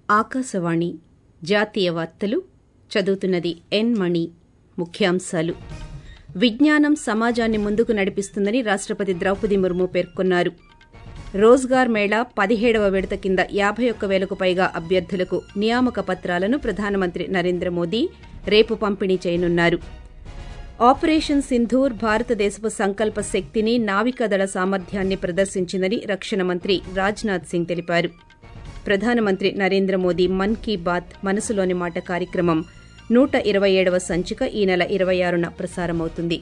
ఆకాశవాణి జాతీయ వార్తలు చదువుతున్నది ఎన్ మణి ముఖ్యాంశాలు విజ్ఞానం సమాజాన్ని ముందుకు నడిపిస్తుందని రాష్టపతి ద్రౌపది ముర్ము పేర్కొన్నారు రోజ్గార్ మేళా పదిహేడవ విడత కింద యాభై ఒక్క వేలకు పైగా అభ్యర్థులకు నియామక పత్రాలను ప్రధానమంత్రి నరేంద్ర మోదీ రేపు పంపిణీ చేయనున్నారు ఆపరేషన్ సింధూర్ భారతదేశపు సంకల్ప శక్తిని నావికాదళ సామర్థ్యాన్ని ప్రదర్శించిందని రక్షణ మంత్రి రాజ్నాథ్ సింగ్ తెలిపారు ప్రధానమంత్రి నరేంద్ర మోదీ మన్ కీ బాత్ మనసులోని మాట కార్యక్రమం నూట ఇరవై ఏడవ సంచిక ఈ నెల ఇరవై ఆరున ప్రసారమవుతుంది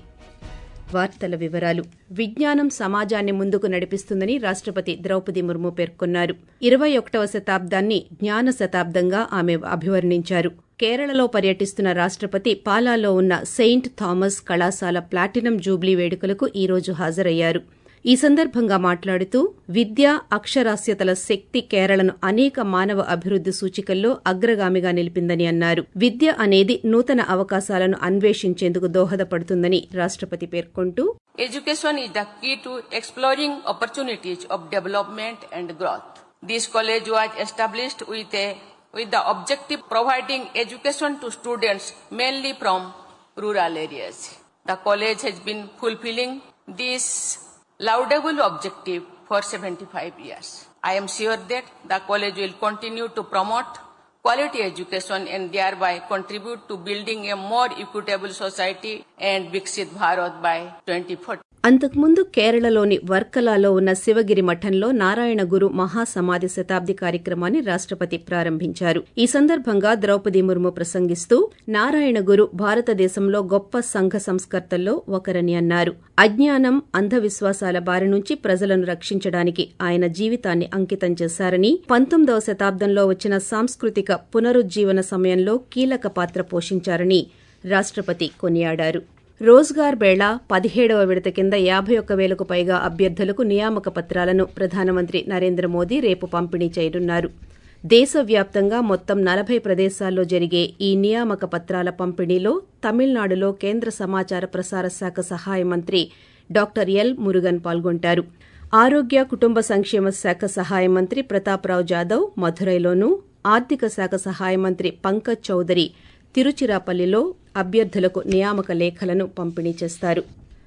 వార్తల వివరాలు విజ్ఞానం సమాజాన్ని ముందుకు నడిపిస్తుందని రాష్టపతి ద్రౌపది ముర్ము పేర్కొన్నారు ఇరవై ఒకటవ శతాబ్దాన్ని జ్ఞాన శతాబ్దంగా ఆమె అభివర్ణించారు కేరళలో పర్యటిస్తున్న రాష్టపతి పాలాలో ఉన్న సెయింట్ థామస్ కళాశాల ప్లాటినం జూబ్లీ వేడుకలకు ఈ రోజు హాజరయ్యారు ఈ సందర్భంగా మాట్లాడుతూ విద్య అక్షరాస్యతల శక్తి కేరళను అనేక మానవ అభివృద్ది సూచికల్లో అగ్రగామిగా నిలిపిందని అన్నారు విద్య అనేది నూతన అవకాశాలను అన్వేషించేందుకు దోహదపడుతుందని రాష్టపతి పేర్కొంటూ Education is the key to exploring opportunities of development and growth. This college was established with a with the objective providing education to students mainly from rural areas. The college has been fulfilling this laudable objective for 75 years. I am sure that the college will continue to promote quality education and thereby contribute to building a more equitable society and Viksit Bharat by 2040. అంతకుముందు కేరళలోని వర్కలాలో ఉన్న శివగిరి మఠంలో నారాయణ గురు మహాసమాధి శతాబ్ది కార్యక్రమాన్ని రాష్టపతి ప్రారంభించారు ఈ సందర్భంగా ద్రౌపది ముర్ము ప్రసంగిస్తూ నారాయణ గురు భారతదేశంలో గొప్ప సంఘ సంస్కర్తల్లో ఒకరని అన్నారు అజ్ఞానం అంధవిశ్వాసాల బారి నుంచి ప్రజలను రక్షించడానికి ఆయన జీవితాన్ని అంకితం చేశారని పంతొమ్మిదవ శతాబ్దంలో వచ్చిన సాంస్కృతిక పునరుజ్జీవన సమయంలో కీలక పాత్ర పోషించారని రాష్టపతి కొనియాడారు రోజ్గార్ బేళా పదిహేడవ విడత కింద యాభై ఒక్క వేలకు పైగా అభ్యర్థులకు నియామక పత్రాలను ప్రధానమంత్రి నరేంద్ర మోదీ రేపు పంపిణీ చేయనున్నారు దేశవ్యాప్తంగా మొత్తం నలభై ప్రదేశాల్లో జరిగే ఈ నియామక పత్రాల పంపిణీలో తమిళనాడులో కేంద్ర సమాచార ప్రసార శాఖ సహాయ మంత్రి డాక్టర్ ఎల్ మురుగన్ పాల్గొంటారు ఆరోగ్య కుటుంబ సంక్షేమ శాఖ సహాయ మంత్రి ప్రతాప్రావు జాదవ్ మధురైలోనూ ఆర్థిక శాఖ సహాయ మంత్రి పంకజ్ చౌదరి తిరుచిరాపల్లిలో అభ్యర్థులకు నియామక లేఖలను పంపిణీ చేస్తారు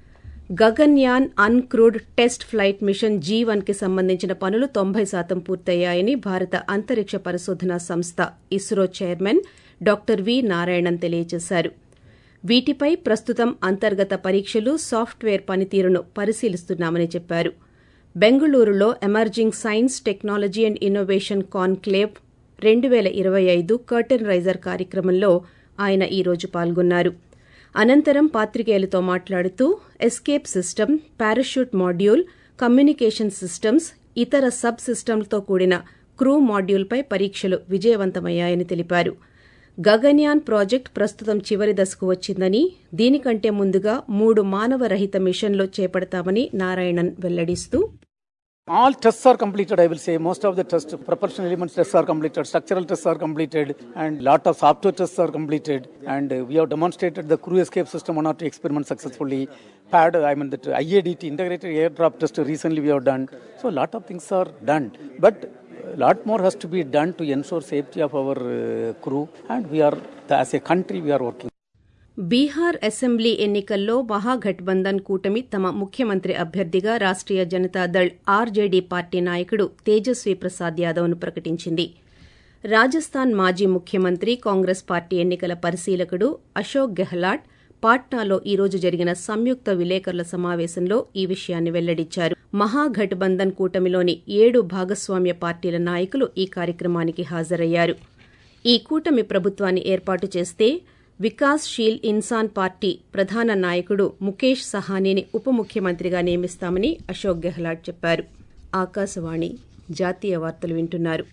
Gaganyaan uncrewed test flight mission G one కి సంబంధించిన పనులు తొంభై శాతం పూర్తయ్యాయని భారత అంతరిక్ష పరిశోధనా సంస్థ ISRO chairman doctor V Narayanan తెలియజేశారు వీటిపై ప్రస్తుతం అంతర్గత పరీక్షలు సాఫ్ట్వేర్ పనితీరును పరిశీలిస్తున్నామని చెప్పారు బెంగళూరులో emerging science technology and innovation conclave రెండు పేల ఇరవై ఐదు కర్టెన్ రైజర్ కార్యక్రమంలో ఆయన ఈ రోజు పాల్గొన్నారు అనంతరం పాత్రికేయులతో మాట్లాడుతూ escape system parachute module communication systems ఇతర సబ్ సిస్టమ్లతో కూడిన క్రూ మాడ్యూల్పై పరీక్షలు విజయవంతమయ్యాయని తెలిపారు గగన్యాన్ ప్రాజెక్ట్ ప్రస్తుతం చివరి దశకు వచ్చిందని దీనికంటే ముందుగా మూడు మానవరహిత మిషన్లు చేపడతామని నారాయణన్ వెల్లడిస్తూ All tests are completed, I will say. Most of the tests, propulsion elements tests are completed, structural tests are completed, and lot of software tests are completed. And uh, we have demonstrated the crew escape system one or two experiments successfully. PAD, I mean, the IADT, integrated airdrop test, recently we have done. So, a lot of things are done. But a lot more has to be done to ensure safety of our uh, crew. And we are, as a country, we are working. Bihar assembly ఎన్నికల్లో మహాగఠబంధన్ కూటమి తమ ముఖ్యమంత్రి అభ్యర్థిగా Rashtriya Janata Dal RJD party నాయకుడు తేజస్వీ ప్రసాద్ యాదవ్ను ప్రకటించింది రాజస్థాన్ మాజీ ముఖ్యమంత్రి Congress party ఎన్నికల పరిశీలకుడు అశోక్ గెహ్లాట్ పాట్నాలో ఈ రోజు జరిగిన సంయుక్త విలేకరుల సమావేశంలో ఈ విషయాన్ని వెల్లడించారు మహాగఠబంధన్ కూటమిలోని ఏడు భాగస్వామ్య పార్టీల నాయకులు ఈ కార్యక్రమానికి హాజరయ్యారు ఈ కూటమి ప్రభుత్వాన్ని ఏర్పాటు చేస్తే వికాస్ షీల్ ఇన్సాన్ పార్టీ ప్రధాన నాయకుడు ముఖేష్ సహానీని ఉప ముఖ్యమంత్రిగా నియమిస్తామని అశోక్ గెహ్లాట్ చెప్పారు ఆకాశవాణి జాతీయ వార్తలు వింటున్నారు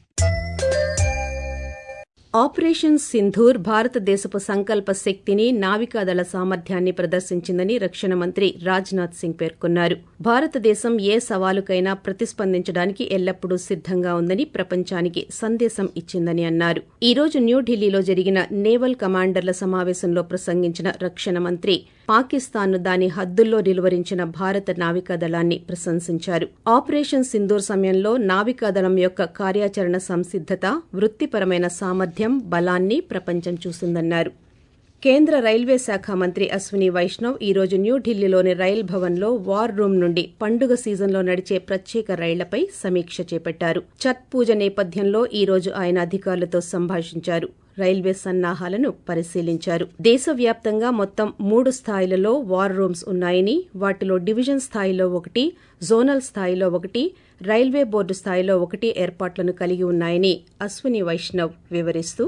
ఆపరేషన్ సింధూర్ భారతదేశపు సంకల్ప శక్తిని నావికాదళ సామర్థ్యాన్ని ప్రదర్శించిందని రక్షణ మంత్రి రాజ్నాథ్ సింగ్ పేర్కొన్నారు భారతదేశం ఏ సవాలుకైనా ప్రతిస్పందించడానికి ఎల్లప్పుడూ సిద్దంగా ఉందని ప్రపంచానికి సందేశం ఇచ్చిందని అన్నారు ఈ రోజు న్యూఢిల్లీలో జరిగిన నేవల్ కమాండర్ల సమావేశంలో ప్రసంగించిన రక్షణ మంత్రి పాకిస్తాన్ను దాని హద్దుల్లో నిలువరించిన భారత నావికాదళాన్ని ప్రశంసించారు ఆపరేషన్ సింధూర్ సమయంలో నావికాదళం యొక్క కార్యాచరణ సంసిద్దత వృత్తిపరమైన సామర్థ్యం బలాన్ని ప్రపంచం చూసిందన్నారు కేంద్ర రైల్వే శాఖ మంత్రి అశ్విని వైష్ణవ్ ఈ రోజు న్యూఢిల్లీలోని రైల్ భవన్లో వార్ రూమ్ నుండి పండుగ సీజన్లో నడిచే ప్రత్యేక రైళ్లపై సమీక్ష చేపట్టారు ఛత్ పూజ నేపథ్యంలో ఈ రోజు ఆయన అధికారులతో సంభాషించారు రైల్వే సన్నాహాలను పరిశీలించారు దేశవ్యాప్తంగా మొత్తం మూడు స్థాయిలలో వార్ రూమ్స్ ఉన్నాయని వాటిలో డివిజన్ స్థాయిలో ఒకటి జోనల్ స్థాయిలో ఒకటి రైల్వే బోర్డు స్థాయిలో ఒకటి ఏర్పాట్లను కలిగి ఉన్నాయని అశ్విని వైష్ణవ్ వివరిస్తూ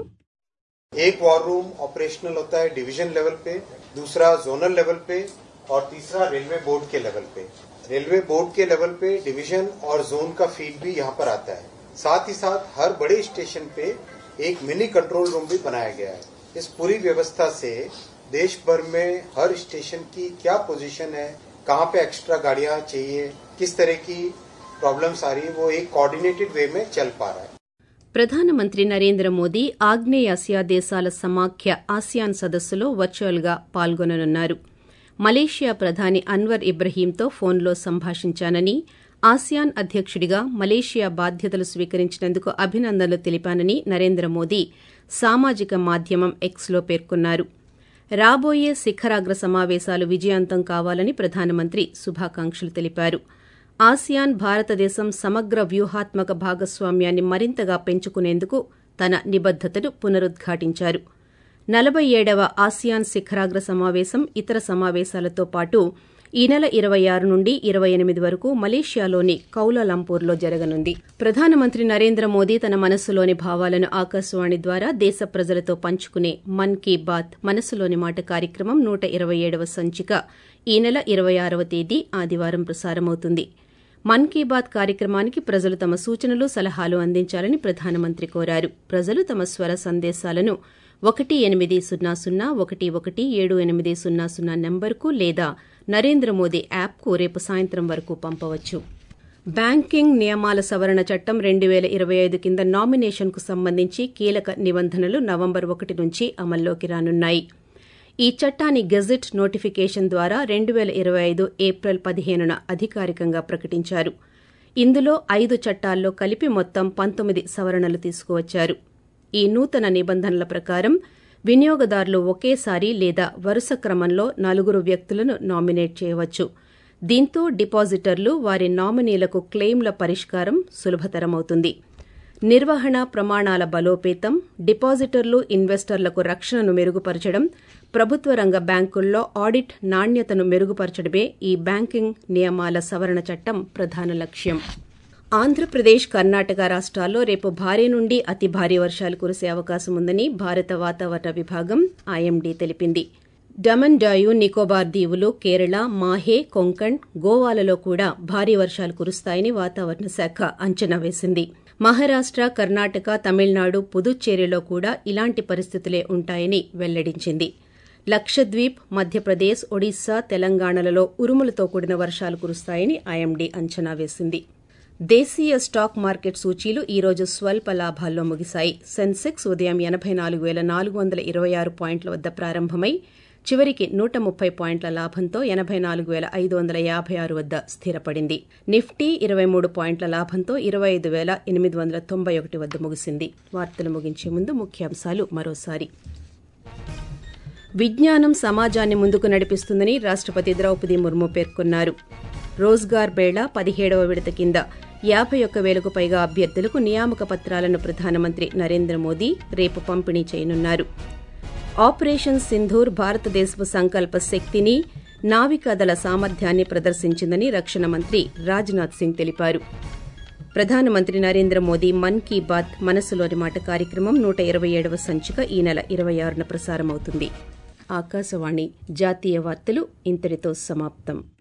एक वॉर रूम ऑपरेशनल होता है डिवीजन लेवल पे दूसरा जोनल लेवल पे और तीसरा रेलवे बोर्ड के लेवल पे रेलवे बोर्ड के लेवल पे डिवीजन और जोन का फीड भी यहाँ पर आता है साथ ही साथ हर बड़े स्टेशन पे एक मिनी कंट्रोल रूम भी बनाया गया है इस पूरी व्यवस्था से देश भर में हर स्टेशन की क्या पोजीशन है कहाँ पे एक्स्ट्रा गाड़ियां चाहिए किस तरह की प्रॉब्लम्स आ रही है वो एक कोऑर्डिनेटेड वे में चल पा रहा है ప్రధానమంత్రి నరేంద్ర మోదీ ఆగ్నేయాసియా దేశాల సమాఖ్య ఆసియాన్ సదస్సులో వర్చువల్గా పాల్గొననున్నారు మలేషియా ప్రధాని అన్వర్ ఇబ్రహీంతో ఫోన్లో సంభాషించానని ఆసియాన్ అధ్యకుడిగా మలేషియా బాధ్యతలు స్వీకరించినందుకు అభినందనలు తెలిపానని నరేంద్ర మోదీ సామాజిక మాధ్యమం ఎక్స్లో పేర్కొన్నారు రాబోయే శిఖరాగ్ర సమావేశాలు విజయవంతం కావాలని ప్రధానమంత్రి శుభాకాంక్షలు తెలిపారు ఆసియాన్ భారతదేశం సమగ్ర వ్యూహాత్మక భాగస్వామ్యాన్ని మరింతగా పెంచుకునేందుకు తన నిబద్దతను పునరుద్ఘాటించారు నలభై ఏడవ ఆసియాన్ శిఖరాగ్ర సమావేశం ఇతర సమావేశాలతో పాటు ఈ నెల ఇరవై ఆరు నుండి ఇరవై ఎనిమిది వరకు మలేషియాలోని కౌలాలంపూర్లో జరగనుంది ప్రధానమంత్రి నరేంద్ర మోదీ తన మనస్సులోని భావాలను ఆకాశవాణి ద్వారా దేశ ప్రజలతో పంచుకునే మన్ కీ బాత్ మనస్సులోని మాట కార్యక్రమం నూట ఇరవై ఏడవ సంచిక ఈ నెల ఇరవై ఆరవ తేదీ ఆదివారం ప్రసారమవుతుంది మన్ కీ బాత్ కార్యక్రమానికి ప్రజలు తమ సూచనలు సలహాలు అందించాలని ప్రధానమంత్రి కోరారు ప్రజలు తమ స్వర సందేశాలను ఒకటి ఎనిమిది సున్నా సున్నా ఒకటి ఒకటి ఏడు ఎనిమిది సున్నా సున్నా నెంబర్కు లేదా నరేంద్ర మోదీ యాప్కు రేపు సాయంత్రం వరకు పంపవచ్చు బ్యాంకింగ్ నియమాల సవరణ చట్టం రెండు వేల ఇరవై ఐదు కింద నామినేషన్కు సంబంధించి కీలక నిబంధనలు నవంబర్ ఒకటి నుంచి అమల్లోకి రానున్నాయి ఈ చట్టాన్ని గెజిట్ నోటిఫికేషన్ ద్వారా రెండు వేల ఇరవై ఐదు ఏప్రిల్ పదిహేనున అధికారికంగా ప్రకటించారు ఇందులో ఐదు చట్టాల్లో కలిపి మొత్తం పంతొమ్మిది సవరణలు తీసుకువచ్చారు ఈ నూతన నిబంధనల ప్రకారం వినియోగదారులు ఒకేసారి లేదా వరుస క్రమంలో నలుగురు వ్యక్తులను నామినేట్ చేయవచ్చు దీంతో డిపాజిటర్లు వారి నామినీలకు క్లెయిమ్ల పరిష్కారం సులభతరమవుతుంది నిర్వహణ ప్రమాణాల బలోపేతం డిపాజిటర్లు ఇన్వెస్టర్లకు రక్షణను మెరుగుపరచడం ప్రభుత్వ రంగ బ్యాంకుల్లో ఆడిట్ నాణ్యతను మెరుగుపరచడమే ఈ బ్యాంకింగ్ నియమాల సవరణ చట్టం ప్రధాన లక్ష్యం ఆంధ్రప్రదేశ్ కర్ణాటక రాష్ట్రాల్లో రేపు భారీ నుండి అతి భారీ వర్షాలు కురిసే అవకాశం ఉందని భారత వాతావరణ విభాగం ఐఎండీ తెలిపింది డమన్ డాయు నికోబార్ దీవులు కేరళ మాహే కొంకణ్ గోవాలలో కూడా భారీ వర్షాలు కురుస్తాయని వాతావరణ శాఖ అంచనా వేసింది మహారాష్ట కర్ణాటక తమిళనాడు పుదుచ్చేరిలో కూడా ఇలాంటి పరిస్థితులే ఉంటాయని వెల్లడించింది లక్షద్వీప్ మధ్యప్రదేశ్ ఒడిశా తెలంగాణలలో ఉరుములతో కూడిన వర్షాలు కురుస్తాయని ఐఎండీ అంచనా వేసింది దేశీయ స్టాక్ మార్కెట్ సూచీలు ఈ రోజు స్వల్ప లాభాల్లో ముగిశాయి సెన్సెక్స్ ఉదయం ఎనబై నాలుగు వేల నాలుగు వందల ఇరవై ఆరు పాయింట్ల వద్ద ప్రారంభమై చివరికి నూట ముప్పై పాయింట్ల లాభంతో ఎనబై నాలుగు వేల ఐదు వందల యాభై ఆరు వద్ద స్థిరపడింది నిఫ్టీ ఇరవై మూడు పాయింట్ల లాభంతో ఇరవై ఐదు వేల ఎనిమిది వందల తొంభై ఒకటి వద్ద ముగిసింది వార్తలు ముగించే ముందు ముఖ్యాంశాలు మరోసారి విజ్ఞానం సమాజాన్ని ముందుకు నడిపిస్తుందని రాష్టపతి ద్రౌపది ముర్ము పేర్కొన్నారు రోజ్గార్ బేళ పదిహేడవ విడత కింద యాభై ఒక్క వేలకు పైగా అభ్యర్థులకు నియామక పత్రాలను ప్రధానమంత్రి నరేంద్ర మోదీ రేపు పంపిణీ చేయనున్నారు ఆపరేషన్ సింధూర్ భారతదేశపు సంకల్ప శక్తిని నావికాదళ సామర్థ్యాన్ని ప్రదర్శించిందని రక్షణ మంత్రి రాజ్నాథ్ సింగ్ తెలిపారు ప్రధానమంత్రి నరేంద్ర మోదీ మన్ కీ బాత్ మనసులోని మాట కార్యక్రమం నూట ఇరవై ఏడవ సంచిక ఈ నెల ఇరవై ఆరున ప్రసారమవుతుంది ఆకాశవాణి జాతీయ వార్తలు ఇంతటితో సమాప్తం